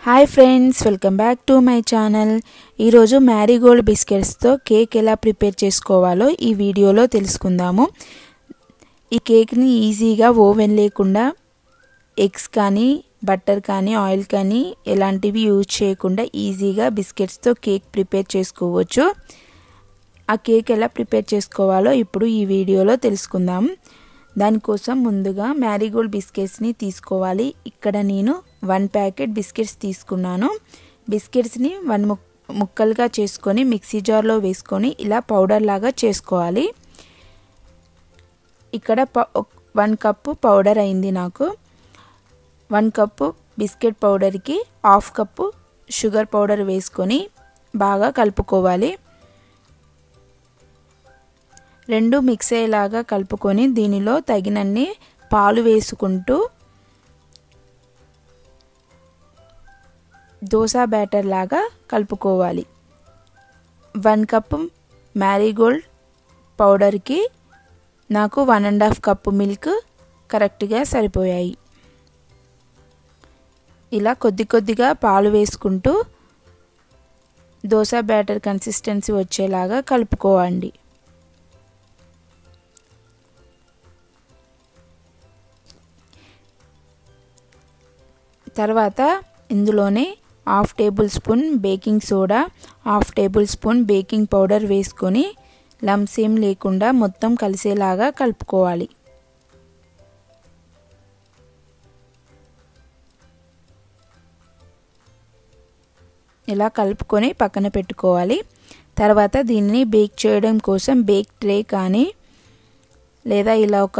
hi friends welcome back to my channel ఈరోజు marigold బిస్కెట్స్తో cake ఎలా ప్రిపేర్ చేసుకోవాలో ఈ వీడియోలో తెలుసుకుందాము ఈ కేక్ని ఈజీగా ఓవెన్ లేకుండా ఎగ్స్ కానీ బటర్ కానీ ఆయిల్ కానీ ఎలాంటివి యూజ్ చేయకుండా ఈజీగా బిస్కెట్స్తో కేక్ ప్రిపేర్ చేసుకోవచ్చు ఆ కేక్ ఎలా ప్రిపేర్ చేసుకోవాలో ఇప్పుడు ఈ వీడియోలో తెలుసుకుందాం దానికోసం ముందుగా మ్యారీగోల్డ్ బిస్కెట్స్ని తీసుకోవాలి ఇక్కడ నేను వన్ ప్యాకెట్ బిస్కెట్స్ తీసుకున్నాను బిస్కెట్స్ని వన్ ముక్కలుగా చేసుకొని మిక్సీ జార్లో వేసుకొని ఇలా పౌడర్ లాగా చేసుకోవాలి ఇక్కడ వన్ కప్పు పౌడర్ అయింది నాకు వన్ కప్పు బిస్కెట్ పౌడర్కి హాఫ్ కప్పు షుగర్ పౌడర్ వేసుకొని బాగా కలుపుకోవాలి రెండు మిక్స్ అయ్యేలాగా కలుపుకొని దీనిలో తగినన్ని పాలు వేసుకుంటూ దోశ బ్యాటర్ లాగా కలుపుకోవాలి వన్ కప్ మ్యారీగోల్డ్ పౌడర్కి నాకు one and half cup milk కరెక్ట్గా సరిపోయాయి ఇలా కొద్ది కొద్దిగా పాలు వేసుకుంటూ దోశ బ్యాటర్ కన్సిస్టెన్సీ వచ్చేలాగా కలుపుకోవండి తర్వాత ఇందులోనే half table spoon baking soda half table spoon baking powder వేసుకొని లమ్స్ ఏం లేకుండా మొత్తం కలిసేలాగా కలుపుకోవాలి ఇలా కలుపుకొని పక్కన పెట్టుకోవాలి తర్వాత దీన్ని బేక్ చేయడం కోసం బేక్ ట్రే కానీ లేదా ఇలా ఒక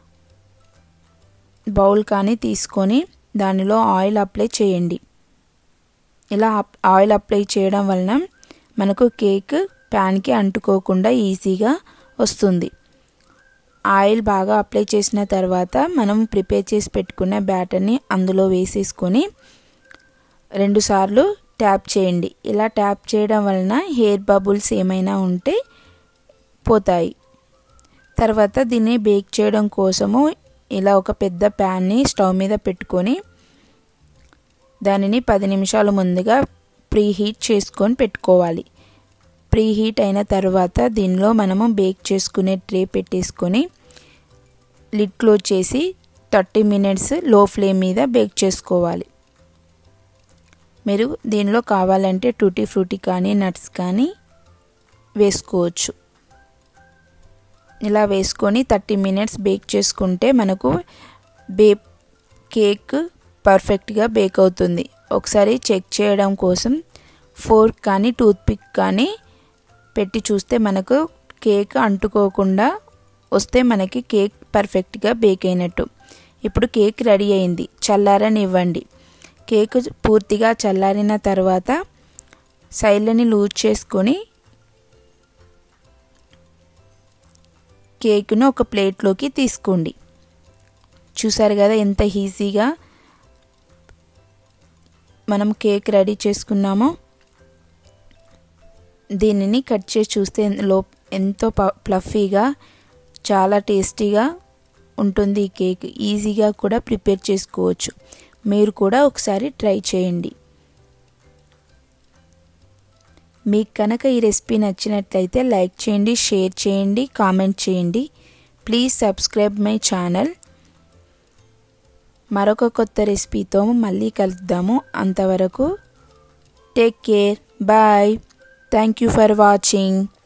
బౌల్ కానీ తీసుకొని దానిలో ఆయిల్ అప్లై చేయండి ఇలా ఆయిల్ అప్లై చేయడం వలన మనకు కేక్ ప్యాన్కి అంటుకోకుండా ఈజీగా వస్తుంది ఆయిల్ బాగా అప్లై చేసిన తర్వాత మనం ప్రిపేర్ చేసి పెట్టుకున్న బ్యాటర్ని అందులో వేసేసుకొని రెండుసార్లు ట్యాప్ చేయండి ఇలా ట్యాప్ చేయడం వలన హెయిర్ బబుల్స్ ఏమైనా ఉంటే పోతాయి తర్వాత దీన్ని బేక్ చేయడం కోసము ఇలా ఒక పెద్ద ప్యాన్ని స్టవ్ మీద పెట్టుకొని దానిని పది నిమిషాల ముందుగా ప్రీ హీట్ చేసుకొని పెట్టుకోవాలి ప్రీ హీట్ అయిన తర్వాత దీనిలో మనము బేక్ చేసుకునే ట్రే పెట్టేసుకొని లిడ్ క్లోజ్ చేసి థర్టీ మినిట్స్ లో ఫ్లేమ్ మీద బేక్ చేసుకోవాలి మీరు దీనిలో కావాలంటే టూటీ ఫ్రూటీ కానీ నట్స్ కానీ వేసుకోవచ్చు ఇలా వేసుకొని థర్టీ మినిట్స్ బేక్ చేసుకుంటే మనకు బే కేక్ పర్ఫెక్ట్గా బేక్ అవుతుంది ఒకసారి చెక్ చేయడం కోసం ఫోర్క్ కానీ టూత్పిక్ కానీ పెట్టి చూస్తే మనకు కేక్ అంటుకోకుండా వస్తే మనకి కేక్ పర్ఫెక్ట్గా బేక్ అయినట్టు ఇప్పుడు కేక్ రెడీ అయింది చల్లారనివ్వండి కేక్ పూర్తిగా చల్లారిన తర్వాత సైడ్లని లూజ్ చేసుకొని కేక్ను ఒక ప్లేట్లోకి తీసుకోండి చూసారు కదా ఎంత ఈజీగా మనం కేక్ రెడీ చేసుకున్నామో దీనిని కట్ చేసి చూస్తే లో ఎంతో ప్లఫీగా చాలా టేస్టీగా ఉంటుంది ఈ కేక్ ఈజీగా కూడా ప్రిపేర్ చేసుకోవచ్చు మీరు కూడా ఒకసారి ట్రై చేయండి మీకు కనుక ఈ రెసిపీ నచ్చినట్లయితే లైక్ చేయండి షేర్ చేయండి కామెంట్ చేయండి ప్లీజ్ సబ్స్క్రైబ్ మై ఛానల్ మరొక కొత్త రెసిపీతో మళ్ళీ కలుద్దాము అంతవరకు take care bye thank you for watching